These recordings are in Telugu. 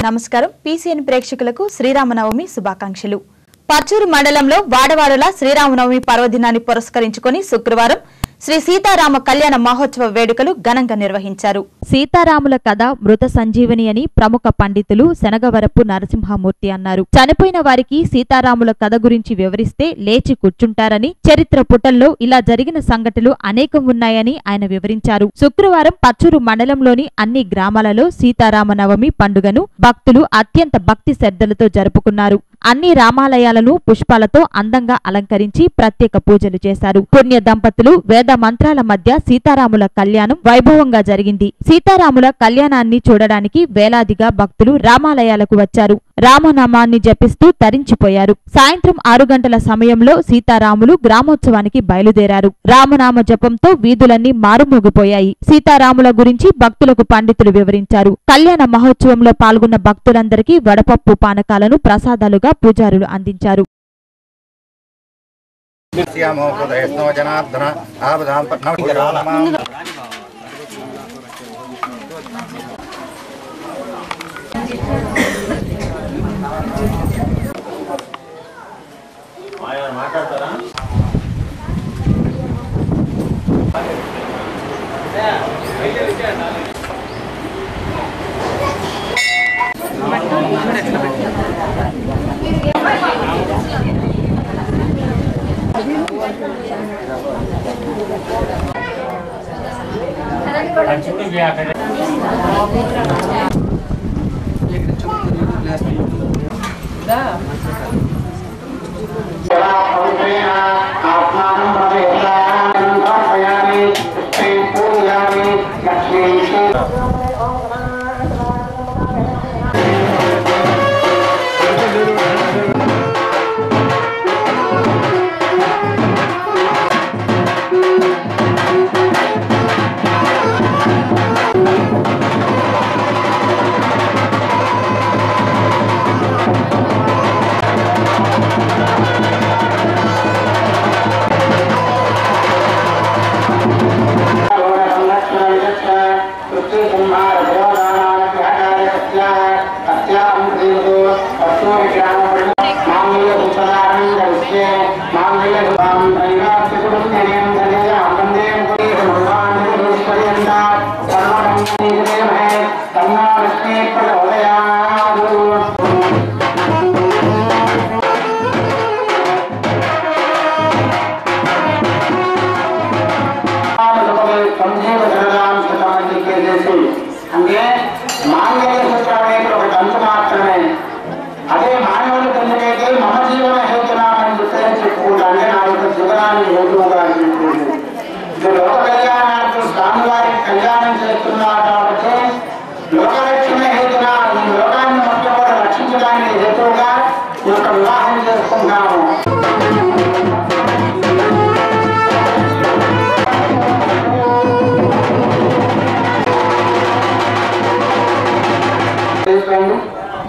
నమస్కారం పీసీఎన్ ప్రేక్షకులకు శ్రీరామనవమి శుభాకాంక్షలు పర్చూరు మండలంలో వాడవాడల శ్రీరామనవమి పర్వదినాన్ని పురస్కరించుకొని శుక్రవారం శ్రీ సీతారామ కళ్యాణ మహోత్సవ వేడుకలు ఘనంగా నిర్వహించారు సీతారాముల కథ మృత సంజీవని అని ప్రముఖ పండితులు శనగవరపు నరసింహమూర్తి అన్నారు చనిపోయిన వారికి సీతారాముల కథ గురించి వివరిస్తే లేచి కూర్చుంటారని చరిత్ర పుటల్లో ఇలా జరిగిన సంఘటనలు అనేకం ఉన్నాయని ఆయన వివరించారు శుక్రవారం పచ్చూరు మండలంలోని అన్ని గ్రామాలలో సీతారామ నవమి పండుగను భక్తులు అత్యంత భక్తి శ్రద్ధలతో జరుపుకున్నారు అన్ని రామాలయాలను పుష్పాలతో అందంగా అలంకరించి ప్రత్యేక పూజలు చేశారు పుణ్య దంపతులు వేద మంత్రాల మధ్య సీతారాముల కళ్యాణం వైభవంగా జరిగింది సీతారాముల కళ్యాణాన్ని చూడడానికి వేలాదిగా భక్తులు రామాలయాలకు వచ్చారు రామనామాన్ని జపిస్తూ తరించిపోయారు సాయంత్రం ఆరు గంటల సమయంలో సీతారాములు గ్రామోత్సవానికి బయలుదేరారు రామనామ జపంతో వీధులన్నీ మారుమోగిపోయాయి సీతారాముల గురించి భక్తులకు పండితులు వివరించారు కళ్యాణ మహోత్సవంలో పాల్గొన్న భక్తులందరికీ వడపప్పు పానకాలను ప్రసాదాలుగా పూజారులు అందించారు శ్యామో హృదయస్నో జనార్దన ఆపదాం పద్మం అంటే మాంగళ్య సూత్రం అనేది ఒక తంతు మాత్రమే అదే మానవుడి తండ్రికైతే మమ జీవన హేతునామని చెప్పని చెప్పుకుంటా అంటే నా యొక్క జీవనాన్ని హేతువుగా అని చెప్పుకుంటుంది ఇది లోక కళ్యాణానికి స్వామివారి కళ్యాణం చేస్తున్నారు కాబట్టి లోకరక్షణ హేతున ఈ లోకాన్ని మొత్తం కూడా రక్షించడానికి హేతువుగా ఈ యొక్క వివాహం చేసుకుంటాము చేసుకోండి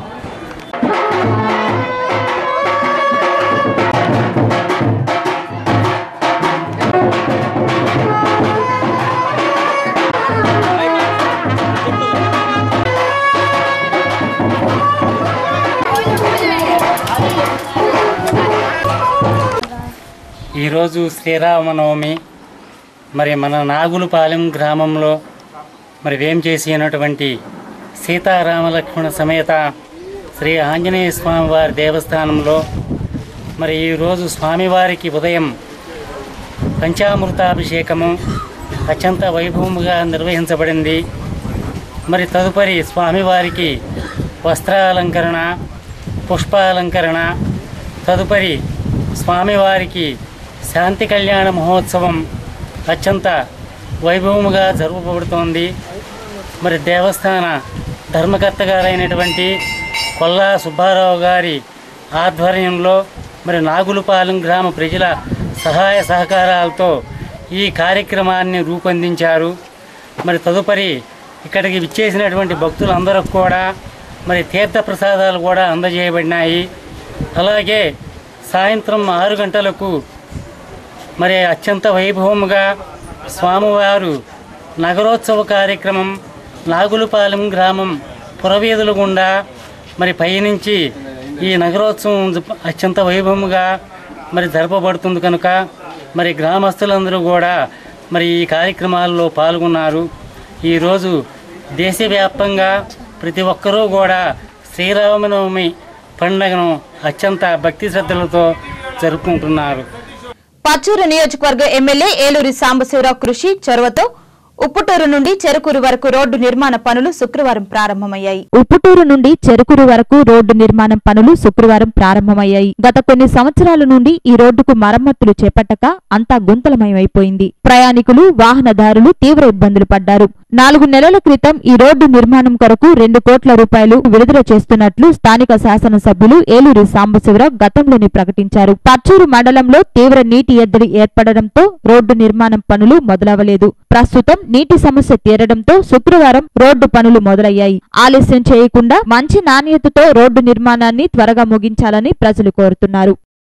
ఈరోజు శ్రీరామనవమి మరి మన నాగులపాలెం గ్రామంలో మరి వేం చేసినటువంటి సీతారామ లక్ష్మణ సమేత శ్రీ ఆంజనేయ స్వామి వారి దేవస్థానంలో మరి ఈరోజు స్వామివారికి ఉదయం పంచామృతాభిషేకము అత్యంత వైభవముగా నిర్వహించబడింది మరి తదుపరి స్వామివారికి వస్త్రాలంకరణ పుష్పాలంకరణ తదుపరి స్వామివారికి శాంతి కళ్యాణ మహోత్సవం అత్యంత వైభవముగా జరుపబడుతోంది మరి దేవస్థాన ధర్మకర్త గారైనటువంటి కొల్లా సుబ్బారావు గారి ఆధ్వర్యంలో మరి నాగులపాలెం గ్రామ ప్రజల సహాయ సహకారాలతో ఈ కార్యక్రమాన్ని రూపొందించారు మరి తదుపరి ఇక్కడికి విచ్చేసినటువంటి భక్తులందరూ కూడా మరి తీర్థ ప్రసాదాలు కూడా అందజేయబడినాయి అలాగే సాయంత్రం ఆరు గంటలకు మరి అత్యంత వైభవముగా స్వామివారు నగరోత్సవ కార్యక్రమం నాగులపాలెం గ్రామం పురవీధుల గుండా మరి పైనుంచి ఈ నగరోత్సవం జ- అత్యంత వైభవముగా మరి జరపబడుతుంది కనుక మరి గ్రామస్తులందరూ కూడా మరి ఈ కార్యక్రమాల్లో పాల్గొన్నారు ఈరోజు దేశవ్యాప్తంగా ప్రతి ఒక్కరూ కూడా శ్రీరామనవమి పండుగను అత్యంత భక్తి శ్రద్ధలతో జరుపుకుంటున్నారు పచ్చూరు నియోజకవర్గ ఎమ్మెల్యే ఏలూరి సాంబశివరావు కృషి చొరవతో ఉప్పుటూరు నుండి చెరుకూరు వరకు రోడ్డు నిర్మాణ పనులు శుక్రవారం ప్రారంభమయ్యాయి ఉప్పుటూరు నుండి చెరుకూరు వరకు రోడ్డు నిర్మాణం పనులు శుక్రవారం ప్రారంభమయ్యాయి గత కొన్ని సంవత్సరాల నుండి ఈ రోడ్డుకు మరమ్మతులు చేపట్టక అంతా గుంతలమయమైపోయింది ప్రయాణికులు వాహనదారులు తీవ్ర ఇబ్బందులు పడ్డారు నాలుగు నెలల క్రితం ఈ రోడ్డు నిర్మాణం కొరకు రెండు కోట్ల రూపాయలు విడుదల చేస్తున్నట్లు స్థానిక శాసనసభ్యులు ఏలూరి సాంబశివరావు గతంలోనే ప్రకటించారు పచ్చూరు మండలంలో తీవ్ర నీటి ఎద్దడి ఏర్పడడంతో రోడ్డు నిర్మాణం పనులు మొదలవలేదు ప్రస్తుతం నీటి సమస్య తీరడంతో శుక్రవారం రోడ్డు పనులు మొదలయ్యాయి ఆలస్యం చేయకుండా మంచి నాణ్యతతో రోడ్డు నిర్మాణాన్ని త్వరగా ముగించాలని ప్రజలు కోరుతున్నారు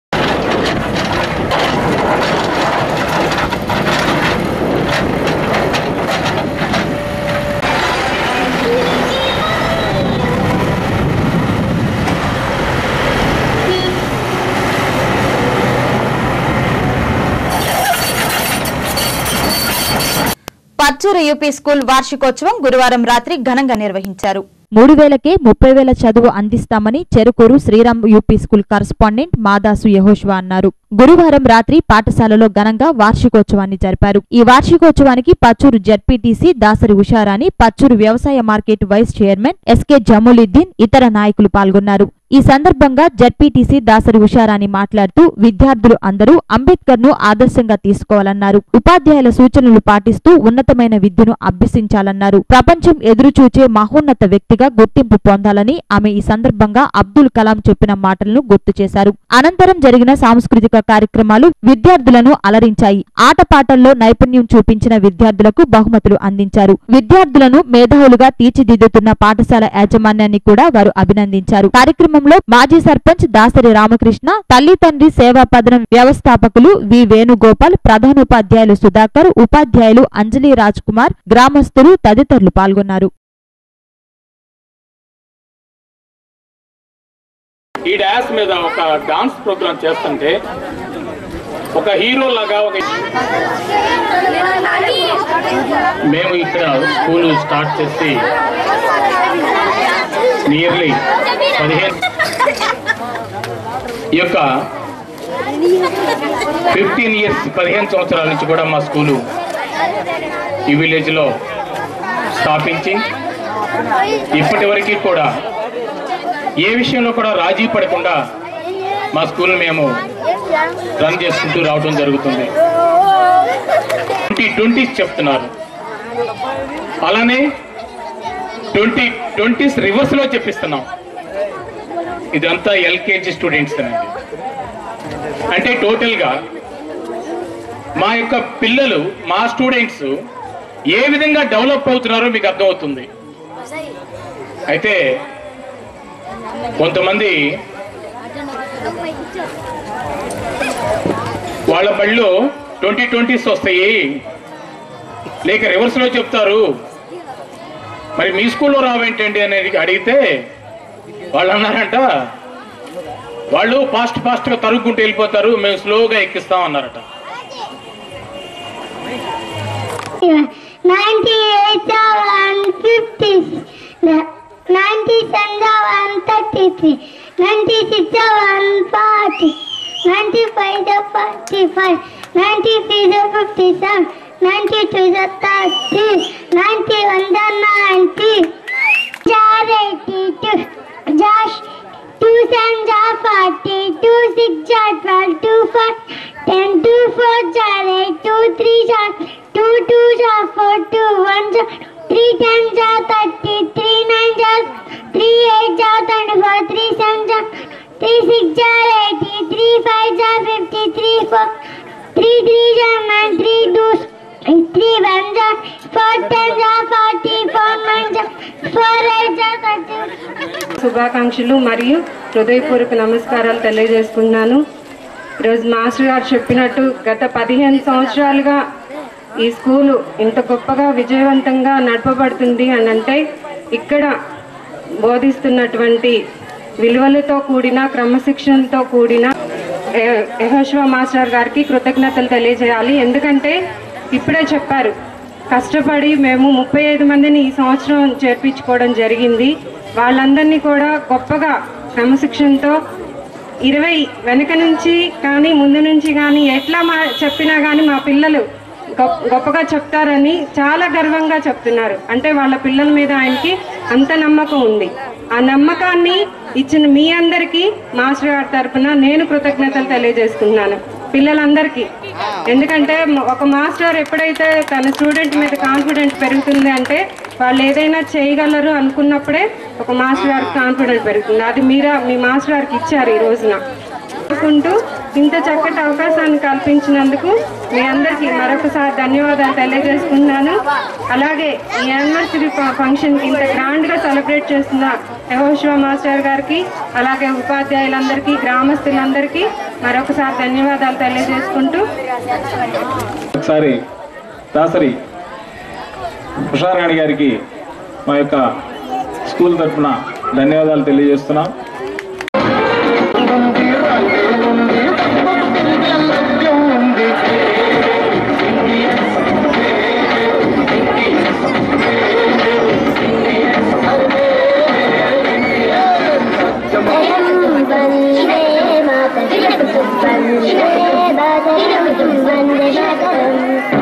పచ్చూరు యూపీ స్కూల్ వార్షికోత్సవం గురువారం రాత్రి ఘనంగా నిర్వహించారు మూడు వేలకే ముప్పై వేల చదువు అందిస్తామని Cherukuru Sriram UP school correspondent Madasu Yahoshwa అన్నారు గురువారం రాత్రి పాఠశాలలో ఘనంగా వార్షికోత్సవాన్ని జరిపారు ఈ వార్షికోత్సవానికి పచ్చూరు జడ్పీటీసీ దాసరి ఉషారాణి పచ్చూరు వ్యవసాయ market vice chairman SK Jamuluddin ఇతర నాయకులు పాల్గొన్నారు ఈ సందర్భంగా జడ్పీటీసీ దాసరి ఉషారాణి మాట్లాడుతూ విద్యార్థులు అందరూ అంబేద్కర్ ను ఆదర్శంగా తీసుకోవాలన్నారు ఉపాధ్యాయుల సూచనలు పాటిస్తూ ఉన్నతమైన విద్యను అభ్యసించాలన్నారు ప్రపంచం ఎదురుచూచే మహోన్నత వ్యక్తిగా గుర్తింపు పొందాలని ఆమె ఈ సందర్భంగా అబ్దుల్ కలాం చెప్పిన మాటలను గుర్తు చేశారు అనంతరం జరిగిన సాంస్కృతిక కార్యక్రమాలు విద్యార్థులను అలరించాయి ఆటపాటల్లో నైపుణ్యం చూపించిన విద్యార్థులకు బహుమతులు అందించారు విద్యార్థులను మేధావులుగా తీర్చిదిద్దుతున్న పాఠశాల యాజమాన్యాన్ని కూడా వారు అభినందించారు కార్యక్రమంలో మాజీ సర్పంచ్ దాసరి రామకృష్ణ తల్లి తండ్రి సేవా పదనం వ్యవస్థాపకులు వి వేణుగోపాల్ ప్రధానోపాధ్యాయులు సుధాకర్ ఉపాధ్యాయులు అంజలి రాజ్ కుమార్ గ్రామస్తులు తదితరులు పాల్గొన్నారు ఈ డాన్స్ మీద ఒక డాన్స్ ప్రోగ్రామ్ చేస్తుంటే ఒక హీరో లాగా ఒక మేము ఇక్కడ స్కూల్ స్టార్ట్ చేసి నియర్లీ పదిహేను ఈ యొక్క ఫిఫ్టీన్ ఇయర్స్ పదిహేను సంవత్సరాల నుంచి కూడా మా స్కూలు ఈ విలేజ్లో స్థాపించి ఇప్పటి వరకు కూడా ఏ విషయంలో కూడా రాజీ పడకుండా మా స్కూల్ మేము రన్ చేసుకుంటూ రావడం జరుగుతుంది ట్వంటీ ట్వంటీస్ చెప్తున్నారు అలానే ట్వంటీ ట్వంటీస్ రివర్స్లో చెప్పిస్తున్నాం ఇదంతా ఎల్కేజీ స్టూడెంట్స్ అండి అంటే టోటల్గా మా యొక్క పిల్లలు మా స్టూడెంట్స్ ఏ విధంగా డెవలప్ అవుతున్నారో మీకు అర్థమవుతుంది అయితే కొంతమంది వాళ్ళ బళ్ళు ట్వంటీ ట్వంటీస్ వస్తాయి లేక రివర్స్లో చెప్తారు మరి మీ స్కూల్లో రావేంటండి అనేది అడిగితే వాళ్ళు అన్నారంట వాళ్ళు ఫాస్ట్ ఫాస్ట్గా తరుక్కుంటూ వెళ్ళిపోతారు మేము స్లోగా ఎక్కిస్తాం అన్నారట Ninety-eight and fifty, ninety-seven and thirty-three, ninety-six and forty, ninety-five and forty-five, ninety-three and fifty-seven, ninety-two and thirty, ninety-one and ninety, jar eighty-two, Josh. Two cents are forty, two six are twelve, two four, ten, two four are eight, two three are two twos are four, two ones are three tens are thirty, three nines are three eights are twenty-four, three sevens are three six are eighty, three fives are fifty, three four, three threes are nine, three twos, three ones are four tens are forty, four nines are four eights are thirty. శుభాకాంక్షలు మరియు హృదయపూర్వక నమస్కారాలు తెలియజేసుకున్నాను ఈరోజు మాస్టర్ గారు చెప్పినట్టు గత పదిహేను సంవత్సరాలుగా ఈ స్కూలు ఇంత గొప్పగా విజయవంతంగా నడపబడుతుంది అని అంటే ఇక్కడ బోధిస్తున్నటువంటి విలువలతో కూడిన క్రమశిక్షణతో కూడిన ఏ- యెహోషువ మాస్టర్ గారికి కృతజ్ఞతలు తెలియజేయాలి ఎందుకంటే ఇప్పుడే చెప్పారు కష్టపడి మేము ముప్పై ఐదు మందిని ఈ సంవత్సరం చేర్పించుకోవడం జరిగింది వాళ్ళందరినీ కూడా గొప్పగా క్రమశిక్షణతో ఇరవై వెనక నుంచి కానీ ముందు నుంచి కానీ ఎట్లా మా చెప్పినా కానీ మా పిల్లలు గొప్ప గొప్పగా చెప్తారని చాలా గర్వంగా చెప్తున్నారు అంటే వాళ్ళ పిల్లల మీద ఆయనకి అంత నమ్మకం ఉంది ఆ నమ్మకాన్ని ఇచ్చిన మీ అందరికీ మాస్టర్ గారి తరపున నేను కృతజ్ఞతలు తెలియజేసుకుంటున్నాను పిల్లలందరికీ ఎందుకంటే మ- ఒక మాస్టర్ ఎప్పుడైతే తన స్టూడెంట్ మీద కాన్ఫిడెన్స్ పెరుగుతుంది అంటే వాళ్ళు ఏదైనా చేయగలరు అనుకున్నప్పుడే ఒక మాస్టర్ గారికి కాన్ఫిడెన్స్ పెరుగుతుంది అది మీరా మీ మాస్టర్ గారికి ఇచ్చారు ఈ రోజున అనుకుంటూ ఇంత చక్కటి అవకాశాన్ని కల్పించినందుకు మీ అందరికీ మరొకసారి ధన్యవాదాలు తెలియజేసుకున్నాను అలాగే ఈ యానివర్సరీ ఫంక్షన్ ఇంత గ్రాండ్ గా సెలబ్రేట్ చేస్తున్న యహోశివ మాస్టర్ గారికి అలాగే ఉపాధ్యాయులందరికీ గ్రామస్తులందరికీ మరొకసారి ధన్యవాదాలు తెలియజేసుకుంటూ ఒకసారి దాసరి ఉషారాణి గారికి మా యొక్క స్కూల్ తరఫున ధన్యవాదాలు తెలియజేస్తున్నాం వందే మాతరం వందే మాతరం వందే మాతరం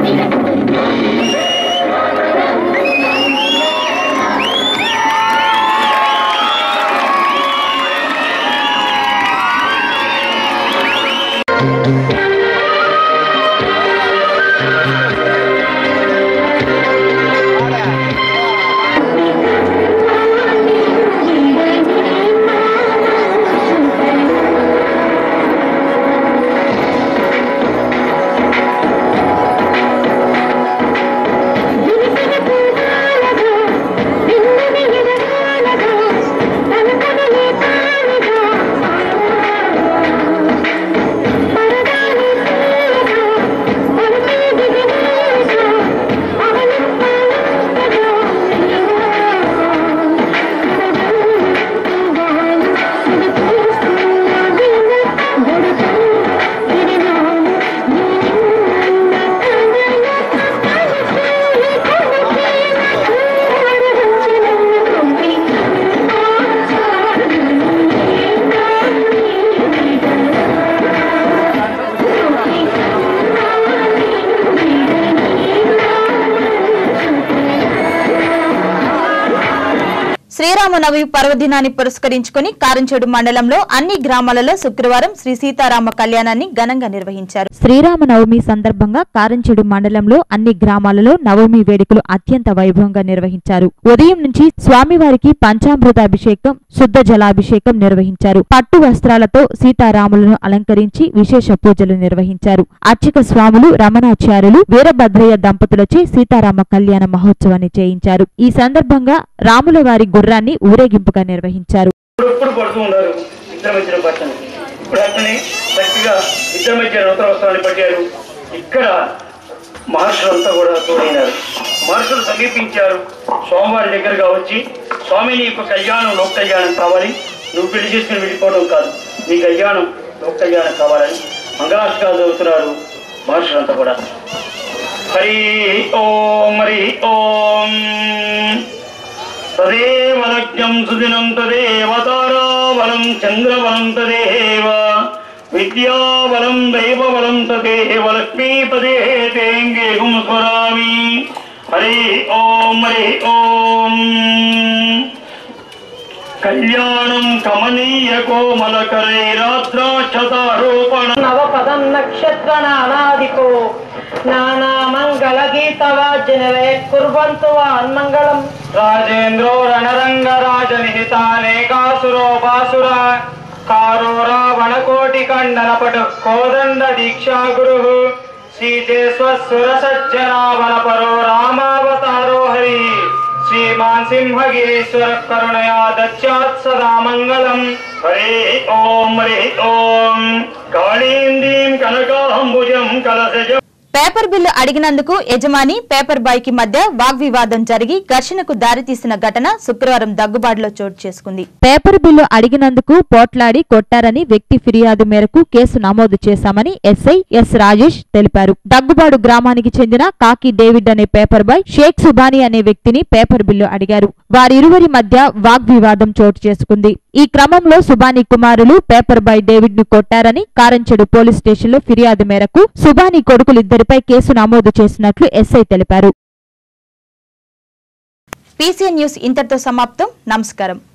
శ్రీరామనవమి పర్వదినాన్ని పురస్కరించుకుని కారంచేడు మండలంలో అన్ని గ్రామాలలో శుక్రవారం శ్రీ సీతారామ కళ్యాణాన్ని ఘనంగా నిర్వహించారు శ్రీరామనవమి సందర్భంగా కారంచేడు మండలంలో అన్ని గ్రామాలలో నవమి వేడుకలు అత్యంత వైభవంగా నిర్వహించారు ఉదయం నుంచి స్వామివారికి పంచామృతాభిషేకం శుద్ధ జలాభిషేకం నిర్వహించారు పట్టు వస్త్రాలతో సీతారాములను అలంకరించి విశేష పూజలు నిర్వహించారు అర్చక స్వాములు రమణాచార్యులు వీరభద్రయ్య దంపతులచే సీతారామ కళ్యాణ మహోత్సవాన్ని చేయించారు ఈ సందర్భంగా రాముల వారి గుర్రాన్ని ఊరేగింపుగా నిర్వహించారు ఎప్పుడు పడుతూ ఉన్నారు ఇద్దరు మధ్యన పట్టణం ఇప్పుడు అట్లనే చక్కగా ఇద్దరు మధ్య నూతన వస్త్రాన్ని పట్టారు ఇక్కడ మహర్షులంతా కూడా తోడైనారు మహర్షులు సమీపించారు స్వామివారి దగ్గరగా వచ్చి స్వామి నీ యొక్క కళ్యాణం లోక కళ్యాణం కావాలి నువ్వు పెళ్లి చేసుకుని వెళ్ళిపోవడం కాదు నీ కళ్యాణం లోక కళ్యాణం కావాలని మంగళాష్టకాలు చదువుతున్నారు మహర్షులంతా కూడా హరి ఓం హరి ఓం తదేవ లగ్నం సుదినం తదేవ తారాబలం చంద్రబలం తదేవ విద్యాబలం దైవబలం తదేవ లక్ష్మీపదే తేంగేహం స్మరామి హరి ఓం హరి ఓం కళ్యాణం కమనీయ కోమలకరైరాద్రాక్షతారోపణ నవపదం నక్షత్ర నానాదికో నానా మంగళ గీత వాద్యనవే కుర్వంతు వాన్మంగళం రాజేంద్రో రణరంగ రాజనిహితానేకాసురో బాసుర కారో రావణ కోటి కండన పటు కోదండ దీక్షా గురు శ్రీజేశ్వర సజ్జనావన పరో రామావతారో హరి శ్రీమాన్ సింహగిరీశ్వర కరుణయా దచ్చాత్ సదా మంగళం హరి ఓం హరి ఓం కాళీందీం కనకాంబుజం కలసజ పేపర్ బిల్లు అడిగినందుకు యజమాని పేపర్ బాయ్ కి మధ్య వాగ్వివాదం జరిగి ఘర్షణకు దారితీసిన ఘటన శుక్రవారం దగ్గుబాటులో చోటు చేసుకుంది పేపర్ బిల్లు అడిగినందుకు పోట్లాడి కొట్టారని వ్యక్తి ఫిర్యాదు మేరకు కేసు నమోదు చేశామని ఎస్ఐ ఎస్ రాజేష్ తెలిపారు దగ్గుబాడు గ్రామానికి చెందిన కాకి డేవిడ్ అనే పేపర్ బాయ్ షేక్ సుబానీ అనే వ్యక్తిని పేపర్ బిల్లు అడిగారు వారిరువురి మధ్య వాగ్వివాదం చోటు చేసుకుంది ఈ క్రమంలో సుబానీ కుమారులు పేపర్ బాయ్ డేవిడ్ ను కొట్టారని కారంచెడు పోలీస్ స్టేషన్లో ఫిర్యాదు మేరకు సుబానీ కొడుకులిద్దరిపై కేసు నమోదు చేసినట్లు ఎస్ఐ తెలిపారు పీసీఎన్ న్యూస్ ఇంతటితో సమాప్తం నమస్కారం